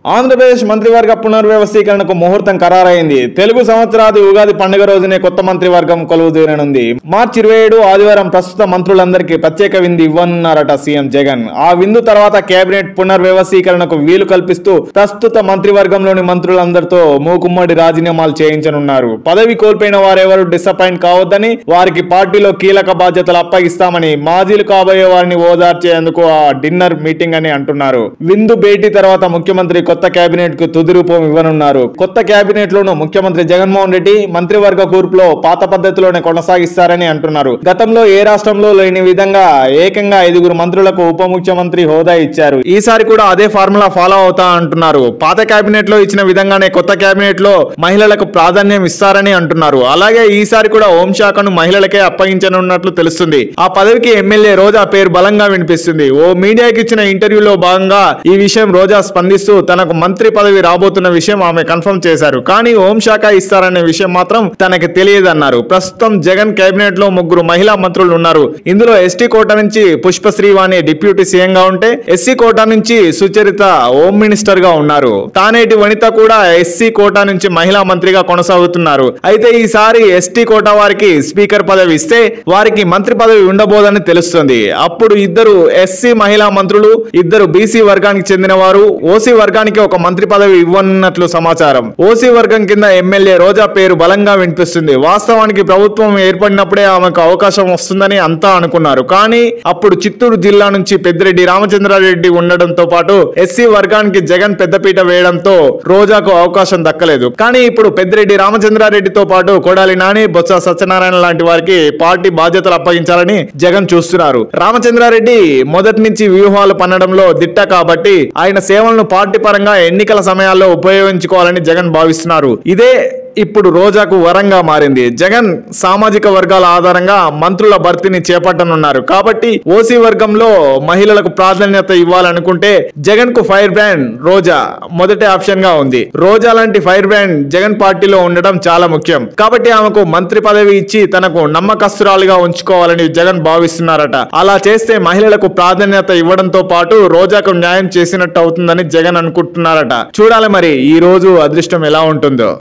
ఆంధ్రప్రదేశ్ మంత్రివర్గ పునర్వ్యవస్థీకరణకు ముహూర్తం ఖరారైంది తెలుగు సంవత్సరాది ఉగాది పండుగ రోజునే కొత్త మంత్రివర్గం కొలువు తీరనుంది మార్చి ఇరవై ఏడు ఆదివారం ప్రస్తుత మంత్రులందరికీ ప్రత్యేక విందు ఇవ్వనున్నారట సీఎం జగన్ ఆ విందు తర్వాత కేబినెట్ పునర్వ్యవస్థీకరణకు వీలు కల్పిస్తూ ప్రస్తుత మంత్రివర్గంలోని మంత్రులందరితో మూకుమ్మడి రాజీనామాలు చేయించనున్నారు పదవి కోల్పోయిన వారెవరు డిసప్పాయింట్ కావద్దని వారికి పార్టీలో కీలక బాధ్యతలు అప్పగిస్తామని మాజీలు కాబోయే వారిని ఓదార్చేందుకు ఆ డిన్నర్ మీటింగ్ అని అంటున్నారు విందు భేటీ తర్వాత ముఖ్యమంత్రి కొత్త కేబినెట్ కు తుది రూపం ఇవ్వనున్నారు కొత్త కేబినెట్ లోను ముఖ్యమంత్రి జగన్మోహన్ రెడ్డి మంత్రివర్గ కూర్పులో పాత పద్ధతిలోనే కొనసాగిస్తారని అంటున్నారు గతంలో ఏ రాష్ట్రంలో లేని విధంగా ఏకంగా ఐదుగురు మంత్రులకు ఉప ముఖ్యమంత్రి హోదా ఇచ్చారు ఈసారి కూడా అదే ఫార్ములా ఫాలో అవుతా అంటున్నారు పాత కేబినెట్ లో ఇచ్చిన విధంగానే కొత్త కేబినెట్ లో మహిళలకు ప్రాధాన్యం ఇస్తారని అంటున్నారు అలాగే ఈసారి కూడా హోంశాఖను మహిళలకే అప్పగించనున్నట్లు తెలుస్తుంది ఆ పదవికి ఎమ్మెల్యే రోజా పేరు బలంగా వినిపిస్తుంది ఓ మీడియాకి ఇచ్చిన ఇంటర్వ్యూలో భాగంగా ఈ విషయం రోజా స్పందిస్తూ తనకు మంత్రి పదవి రాబోతున్న విషయం ఆమె కన్ఫర్మ్ చేశారు కానీ హోంశాఖ ఇస్తారనే విషయం మాత్రం తనకి తెలియదన్నారు ప్రస్తుతం జగన్ కేబినెట్ లో ముగ్గురు మహిళా మంత్రులు ఉన్నారు ఇందులో ఎస్టీ కోటా నుంచి పుష్ప శ్రీవాణి డిప్యూటీ సీఎం గా ఉంటే ఎస్సీ కోటా నుంచి సుచరిత హోమ్ మినిస్టర్ గా ఉన్నారు తానేటి వనిత కూడా ఎస్సీ కోటా నుంచి మహిళా మంత్రిగా కొనసాగుతున్నారు అయితే ఈసారి ఎస్టీ కోటా వారికి స్పీకర్ పదవి ఇస్తే వారికి మంత్రి పదవి ఉండబోదని తెలుస్తుంది అప్పుడు ఇద్దరు ఎస్సీ మహిళా మంత్రులు ఇద్దరు బీసీ వర్గానికి చెందిన వారు ఓసీ వర్గానికి ఒక మంత్రి పదవి ఇవ్వనున్నట్లు సమాచారం ఓసీ వర్గం కింద ఎమ్మెల్యే రోజా పేరు బలంగా వినిపిస్తుంది వాస్తవానికి ప్రభుత్వం ఏర్పడినప్పుడే ఆమెకు అవకాశం వస్తుందని అంతా అనుకున్నారు కానీ అప్పుడు చిత్తూరు జిల్లా నుంచి పెద్దిరెడ్డి రామచంద్రారెడ్డి ఉండడంతో పాటు ఎస్సీ వర్గానికి జగన్ పెద్దపీట వేయడంతో రోజాకు అవకాశం దక్కలేదు కానీ ఇప్పుడు పెద్దిరెడ్డి రామచంద్రారెడ్డితో పాటు కొడాలి నాని బొత్స సత్యనారాయణ లాంటి వారికి పార్టీ బాధ్యతలు అప్పగించాలని జగన్ చూస్తున్నారు రామచంద్రారెడ్డి మొదటి నుంచి వ్యూహాలు పన్నడంలో దిట్ట కాబట్టి ఆయన సేవలను పార్టీ పరంగా ఎన్నికల సమయాల్లో ఉపయోగించుకోవాలని జగన్ భావిస్తున్నారు ఇదే ఇప్పుడు రోజాకు వరంగా మారింది జగన్ సామాజిక వర్గాల ఆధారంగా మంత్రుల భర్తీని చేపట్టనున్నారు కాబట్టి ఓసీ వర్గంలో మహిళలకు ప్రాధాన్యత ఇవ్వాలనుకుంటే జగన్ కు ఫైర్ బ్రాండ్ రోజా మొదటి ఆప్షన్ గా ఉంది రోజా లాంటి ఫైర్ బ్రాండ్ జగన్ పార్టీలో ఉండడం చాలా ముఖ్యం కాబట్టి ఆమెకు మంత్రి పదవి ఇచ్చి తనకు నమ్మకస్తురాలుగా ఉంచుకోవాలని జగన్ భావిస్తున్నారట అలా చేస్తే మహిళలకు ప్రాధాన్యత ఇవ్వడంతో పాటు రోజాకు న్యాయం చేసినట్టు అవుతుందని జగన్ అనుకుంటున్నారట చూడాలి మరి ఈ రోజు అదృష్టం ఎలా ఉంటుందో